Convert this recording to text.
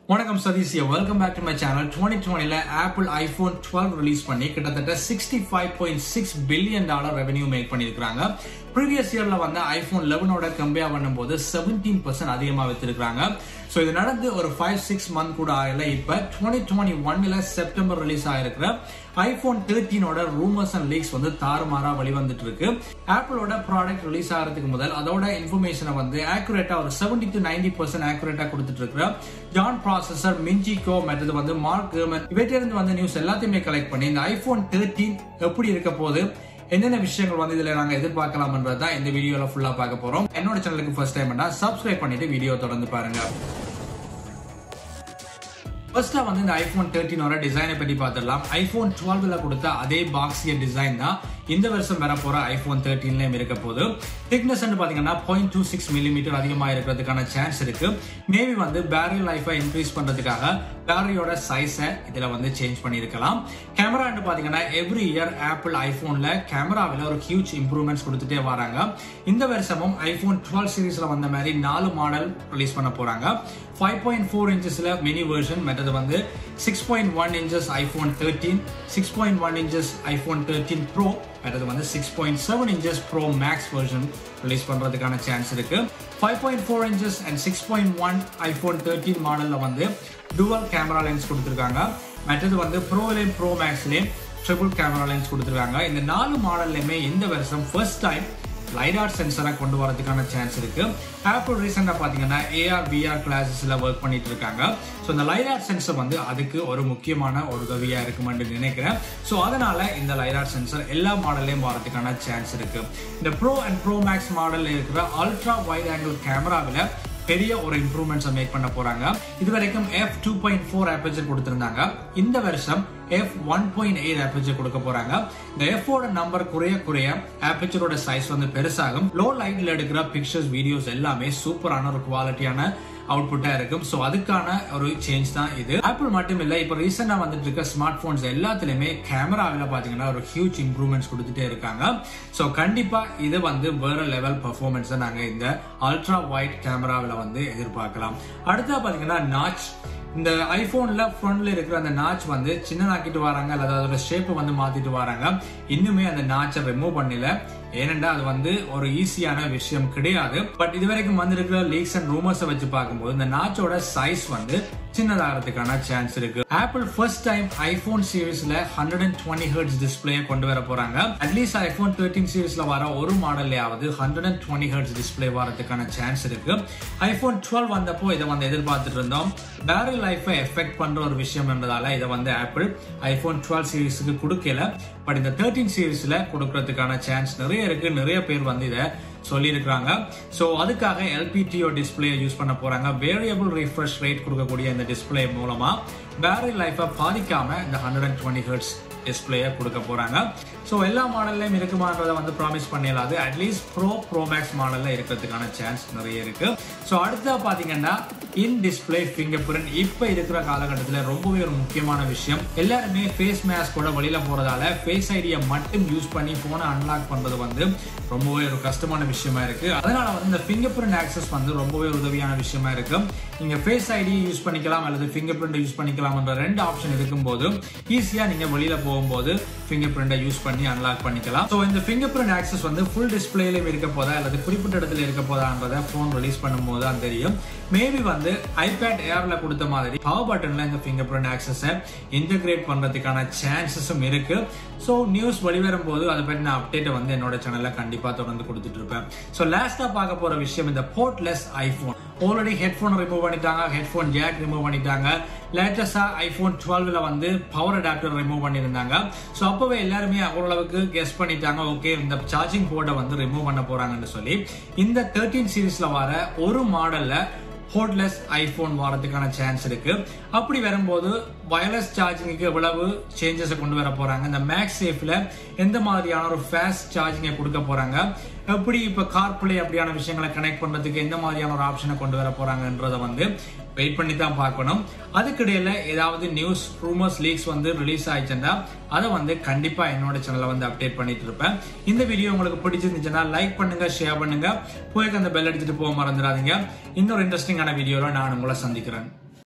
வணக்கம் Satish welcome back to my channel twenty டுவெண்ட்டில Apple iPhone twelve release பண்ணி கிட்டத்தட்ட sixty five point six billion dollar revenue make பண்ணியிருக்காங்க previous இயர்ல வந்து ஐபோன் லெவனோட கம்பேர் பண்ணும்போது செவன்டீன் பர்சன்ட் அதிகமாக வித்திருக்காங்க ஸோ இது நடந்து ஒரு ஃபைவ் சிக்ஸ் மந்த் கூட ஆகல இப்போ டுவெண்ட்டி டுவெண்ட்டி ஒன்ல செப்டம்பர் ரிலீஸ் ஆயிருக்கிற ஐபோன் தேர்ட்டீனோட ரூமர்ஸ் அண்ட் லீக்ஸ் வந்து தாறுமாறா வெளிவந்துட்டு இருக்கு ஆப்பிளோட ப்ராடக்ட் ரிலீஸ் ஆகிறதுக்கு முதல் அதோட இன்ஃபர்மேஷனை வந்து ஆக்குரேட்டா ஒரு செவன்டி டு நைன்டி பர்சன்ட் ஆக்குரேட்டா கொடுத்துட்டு இருக்கிற ஜான் ப்ராசஸர் மிஞ்சிகோ மெத்தது வந்து மார்க் கர்மன் இவற்றிலிருந்து வந்த நியூஸ் எல்லாத்தையுமே கலெக்ட் பண்ணி இந்த ஐபோன் தேர்ட்டீன் எப்படி இருக்க போது என்னென்ன விஷயங்கள் வந்து இதுல நாங்க எதிர்பார்க்கலாம்ன்றது தான் இந்த வீடியோல ஃபுல்லா பார்க்க போறோம் என்னோட சேனலுக்கு ஃபர்ஸ்ட் டைம் சப்ஸ்கிரைப் பண்ணிட்டு வீடியோ தொடர்ந்து பாருங்க ஃபர்ஸ்டா வந்து இந்த ஐபோன் தேர்ட்டினோட டிசைனை பற்றி பார்த்துடலாம் ஐபோன் டுவெல்வ்ல கொடுத்த அதே பாக்ஸிய டிசைன் தான் இந்த வருஷம் வர போற ஐபோன் தேர்ட்டீன்லயும் இருக்க போது திக்னஸ் பாத்தீங்கன்னா பாயிண்ட் டூ சிக்ஸ் மில்லிமீட்டர் அதிகமாக இருக்கிறதுக்கான சான்ஸ் இருக்கு மேபி வந்து பேட்டரி லைஃபை இன்க்ரீஸ் பண்றதுக்காக பேட்டரியோட சைஸை இதுல வந்து சேஞ்ச் பண்ணியிருக்கலாம் கேமரா பாத்தீங்கன்னா எவ்ரி இயர் ஆப்பிள் ஐபோன்ல கேமராவில் ஒரு ஹியூஜ் இம்ப்ரூவ்மெண்ட்ஸ் கொடுத்துட்டே வராங்க இந்த வருஷமும் ஐபோன் டுவெல் சீரீஸ்ல வந்த மாதிரி நாலு மாடல் ரிலீஸ் பண்ண போறாங்க ஃபைவ் பாயிண்ட் ஃபோர் இன்ச்சஸ்ல மினி வெர்ஷன் மற்றது வந்து six point one inches iPhone thirteen six point one inches iPhone thirteen pro மற்றது வந்து six point seven inches pro max version release பண்றதுக்கான சான்ஸ் இருக்கு five point four inches and six point one iPhone thirteen மாடல்ல வந்து dual camera lens கொடுத்துருக்காங்க மற்றது வந்து ப்ரோலையும் ப்ரோ மேக்ஸ்லேயும் ட்ரிபிள் கேமரா லென்ஸ் கொடுத்துருக்காங்க இந்த நாலு மாடல்லையுமே இந்த வருஷம் ஃபர்ஸ்ட் டைம் லைடார் சென்சரை கொண்டு வரதுக்கான சான்ஸ் இருக்கு ஆப்பிள் ரீசெண்டா பாத்தீங்கன்னா ஏஆர் விஆர் கிளாஸஸ்ல ஒர்க் பண்ணிட்டு இருக்காங்க ஸோ இந்த லைடார் சென்சர் வந்து அதுக்கு ஒரு முக்கியமான ஒரு உதவியா இருக்குமென்று நினைக்கிறேன் ஸோ அதனால இந்த லைடார் சென்சர் எல்லா மாடல்லையும் வரதுக்கான சான்ஸ் இருக்கு இந்த ப்ரோ அண்ட் ப்ரோ மேக்ஸ் மாடல்ல இருக்கிற அல்ட்ரா வைட் ஆங்கிள் கேமராவில் பெரிய ஒரு இம்ப்ரூவ்மெண்ட்ஸை மேக் பண்ண போறாங்க இது வரைக்கும் F two point four aperture கொடுத்திருந்தாங்க இந்த வருஷம் F one point eight aperture கொடுக்க போறாங்க இந்த எஃபோட நம்பர் குறைய குறைய ஆப்பேச்சரோட சைஸ் வந்து பெருசாகும் லோ லைட்ல எடுக்கிற பிக்சர்ஸ் வீடியோஸ் எல்லாமே சூப்பரான ஒரு குவாலிட்டியான அவுட்புட்டா இருக்கும் ஸோ அதுக்கான ஒரு சேஞ்ச் தான் இது ஆப்பிள் மட்டும் இல்லை இப்போ ரீசெண்டா வந்துட்டு இருக்க ஸ்மார்ட் போன்ஸ் எல்லாத்துலயுமே கேமராவில் பாத்தீங்கன்னா ஒரு ஹியூஜ் இம்ப்ரூவ்மெண்ட்ஸ் கொடுத்துட்டே இருக்காங்க ஸோ கண்டிப்பா இது வந்து வேற லெவல் பர்ஃபார்மன்ஸ் நாங்க இந்த அல்ட்ரா வைட் கேமராவில் வந்து எதிர்பார்க்கலாம் அடுத்தா பாத்தீங்கன்னா நாச் இந்த ஐபோன்ல ஃப்ரண்ட்ல இருக்கிற அந்த நாச் வந்து சின்னதாக்கிட்டு வராங்க அல்லது அதோட ஷேப் வந்து மாத்திட்டு வராங்க இன்னுமே அந்த நாச்சை ரிமூவ் பண்ணல ஏனென்றா அது வந்து ஒரு ஈஸியான விஷயம் கிடையாது பட் இது வரைக்கும் வந்திருக்கிற லீக்ஸ் அண்ட் ரூமர்ஸை வச்சு பார்க்கும்போது இந்த நாச்சோட சைஸ் வந்து சின்னதாகிறதுக்கான சான்ஸ் இருக்கு ஆப்பிள் ஃபர்ஸ்ட் டைம் ஐபோன் சீரீஸ்ல hundred and twenty hertz display கொண்டு வர போறாங்க அட்லீஸ்ட் ஐபோன் தேர்ட்டின் சீரீஸ்ல வர ஒரு மாடல்லையாவது hundred and twenty hertz display வரதுக்கான சான்ஸ் இருக்கு ஐபோன் டுவெல் வந்தப்போ இதை வந்து எதிர்பார்த்துட்டு இருந்தோம் பேட்டரி லைஃபை எஃபெக்ட் பண்ற ஒரு விஷயம் என்றதால இதை வந்து ஆப்பிள் ஐபோன் டுவெல் சீரீஸுக்கு கொடுக்கல பட் இந்த தேர்ட்டின் சீரீஸ்ல கொடுக்கறதுக்கான சான்ஸ் நிறைய இருக்கு நிறைய பேர் வந்து இதை சொல்லியிருக்கிறாங்க ஸோ அதுக்காக எல்பிடிஓ டிஸ்பிளே யூஸ் பண்ண போறாங்க வேரியபிள் ரிஃப்ரெஷ் ரேட் கொடுக்கக்கூடிய இந்த டிஸ்பிளே மூலமா பேட்டரி லைஃபை பாதிக்காம இந்த ஹண்ட்ரட் அண்ட் டுவெண்ட்டி ஹர்ட்ஸ் டிஸ்பிளேயை கொடுக்க போறாங்க ஸோ எல்லா மாடல்லையும் இருக்குமான்றதை வந்து ப்ராமிஸ் பண்ணிடலாது அட்லீஸ்ட் ப்ரோ ப்ரோ மேக்ஸ் மாடல்ல இருக்கிறதுக்கான சான்ஸ் நிறைய இருக்கு ஸோ அடுத்தா பாத்தீங்கன்னா இன் டிஸ்பிளே ஃபிங்கர் பிரிண்ட் இப்போ இருக்கிற காலகட்டத்தில் ரொம்பவே ஒரு முக்கியமான விஷயம் எல்லாருமே ஃபேஸ் மேஸ்க் கூட வெளியில போறதால ஃபேஸ் ஐடியை மட்டும் யூஸ் பண்ணி போனை அன்லாக் பண்றது வந்து ரொம்பவே ஒரு கஷ்டமான விஷயமா இருக்கு அதனால வந்து இந்த ஃபிங்கர் பிரிண்ட் ஆக்சஸ் வந்து ரொம்பவே ஒரு உதவியான விஷயமா இருக்கு நீங்க ஃபேஸ் ஐடி யூஸ் பண்ணிக்கலாம் அல்லது ஃபிங்கர் பிரிண்ட் யூஸ் பண்ணிக்கலாம் என்ற ரெண்டு ஆப்ஷன் இருக்கும்போது ஈஸியா நீங்க வெளியில போகும்போது ஃபிங்கர் பிரிண்டை யூஸ் பண்ணி அன்லாக் பண்ணிக்கலாம் ஸோ இந்த ஃபிங்கர் பிரிண்ட் ஆக்சஸ் வந்து ஃபுல் டிஸ்பிளேலையும் இருக்க போதா அல்லது குறிப்பிட்ட இடத்துல இருக்க போதான்றதை ஃபோன் ரிலீஸ் பண்ணும்போது தான் தெரியும் மேபி வந்து ஐபேட் ஏர்ல கொடுத்த மாதிரி பவர் பட்டன்ல இந்த ஃபிங்கர் பிரிண்ட் ஆக்சஸை இன்டகிரேட் பண்றதுக்கான சான்சஸும் இருக்கு ஸோ நியூஸ் வெளிவரும் போது அதை பற்றி நான் அப்டேட்டை வந்து என்னோட சேனல்ல கண்டிப்பா தொடர்ந்து கொடுத்துட்டு இருப்பேன் ஸோ லாஸ்டா பார்க்க போற விஷயம் இந்த portless iPhone already headphone remove பண்ணிட்டாங்க ஹெட்ஃபோன் ஜாக் ரிமூவ் பண்ணிட்டாங்க லேட்டஸ்டா ஐபோன் டுவெல்வ்ல வந்து பவர் அடாப்டர் ரிமூவ் பண்ணியிருந்தாங்க ஸோ அப்பவே எல்லாருமே ஓரளவுக்கு கெஸ் பண்ணிட்டாங்க ஓகே இந்த சார்ஜிங் போர்டை வந்து ரிமூவ் பண்ண போறாங்கன்னு சொல்லி இந்த தேர்ட்டீன் சீரீஸ்ல வர ஒரு மாடல்ல ஹோட்லெஸ் ஐபோன் வரதுக்கான சான்ஸ் இருக்கு அப்படி வரும்போது வயர்லெஸ் சார்ஜிங்க்கு எவ்வளவு சேஞ்சஸை கொண்டு வர போறாங்க இந்த மேக்ஸ் சேஃப்ல எந்த மாதிரியான ஒரு ஃபாஸ்ட் சார்ஜிங்கை கொடுக்க போறாங்க எப்படி இப்ப கார் பிளே அப்படியான விஷயங்களை கனெக்ட் பண்றதுக்கு எந்த மாதிரியான ஒரு ஆப்ஷனை கொண்டு வர போறாங்கன்றத வந்து வெயிட் பண்ணி தான் பார்க்கணும் அதுக்கிடையில ஏதாவது நியூஸ் ரூமர்ஸ் லீக்ஸ் வந்து ரிலீஸ் ஆயிடுச்சுன்னா அதை வந்து கண்டிப்பா என்னோட சேனல்ல வந்து அப்டேட் பண்ணிட்டு இருப்பேன் இந்த வீடியோ உங்களுக்கு பிடிச்சிருந்துச்சுன்னா லைக் பண்ணுங்க ஷேர் பண்ணுங்க போய் அந்த பெல் அடிச்சுட்டு போக மறந்துடாதீங்க இன்னொரு இன்ட்ரெஸ்டிங்கான வீடியோல நான் உங்களை சந்திக்கிறேன்